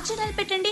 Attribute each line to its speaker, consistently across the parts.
Speaker 1: Channel పెట్టండి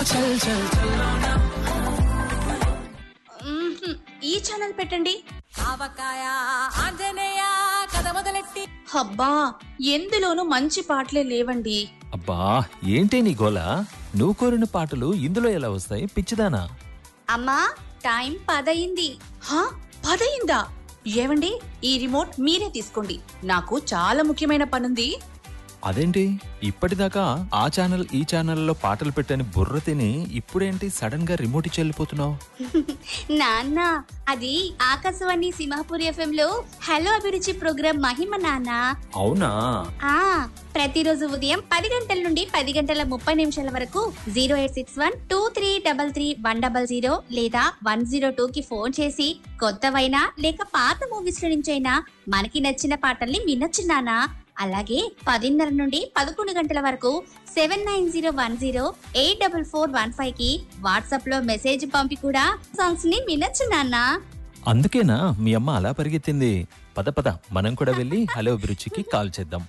Speaker 1: మ్మ్హ్మ్. ఈ channel పెట్టండి
Speaker 2: ఆవకాయ ఆంజనేయ కథ మొదలెట్టి
Speaker 1: అబ్బా ఎందులోనూ మంచి పాటలే లేవండి
Speaker 3: అబ్బా ఏంటి నీ గోల నువ్వు కోరిన పాటలు ఇందులో ఎలా వస్తాయి పిచ్చిదానా
Speaker 1: అమ్మా టైం పదయింది హా పదయిందా ఏవండి ఈ రిమోట్ మీరే తీసుకోండి నాకు చాలా ముఖ్యమైన పనుంది
Speaker 3: అదేంటి ఇప్పటిదాకా ఆ ఛానల్ ఈ ఛానల్లో పాటలు పెట్టని బుర్ర తిని ఇప్పుడేంటి సడన్ గా రిమోట్ ఇచ్చి వెళ్ళిపోతున్నావు
Speaker 1: నాన్న అది ఆకాశవాణి సింహాపూర్ ఎఫ్ఎం లో హలో అభిరుచి ప్రోగ్రాం మహిమ నాన్న
Speaker 3: అవునా
Speaker 1: ఆ ప్రతిరోజు ఉదయం పది గంటల నుండి పది గంటల ముప్పై నిమిషాల వరకు zero eight six one two three double three one double zero లేదా వన్ జీరో టూ కి ఫోన్ చేసి కొత్తవైనా లేక పాత మూవీస్ లో నుంచైనా మనకి నచ్చిన పాటల్ని వినొచ్చు నాన్న అలాగే పదిన్నర నుండి పదకొండు గంటల వరకు seven nine zero one zero eight double four one five కి వాట్సాప్ లో మెసేజ్ పంపి కూడా సాంగ్స్ ని వినొచ్చు నాన్న
Speaker 3: అందుకేనా మీ అమ్మ అలా పరిగెత్తింది పద పద మనం కూడా వెళ్ళి హలో అభిరుచికి కాల్ చేద్దాం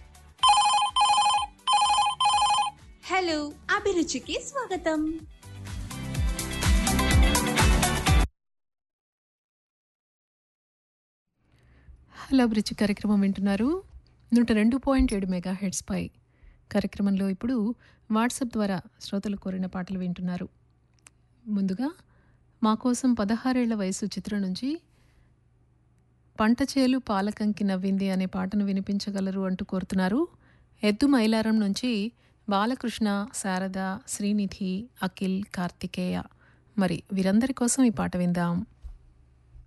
Speaker 1: హలో అభిరుచికి స్వాగతం
Speaker 4: హలో బ్రిడ్జ్ కార్యక్రమం వింటున్నారు నూట రెండు పాయింట్ ఏడు మెగా హెడ్స్పై కార్యక్రమంలో ఇప్పుడు వాట్సాప్ ద్వారా శ్రోతలు కోరిన పాటలు వింటున్నారు ముందుగా మా కోసం పదహారేళ్ల వయసు చిత్రం నుంచి పంట చేలు పాలకంకి నవ్వింది అనే పాటను వినిపించగలరు అంటూ కోరుతున్నారు ఎద్దు మైలారం నుంచి బాలకృష్ణ శారద శ్రీనిధి అఖిల్ కార్తికేయ మరి వీరందరి కోసం ఈ పాట విందాం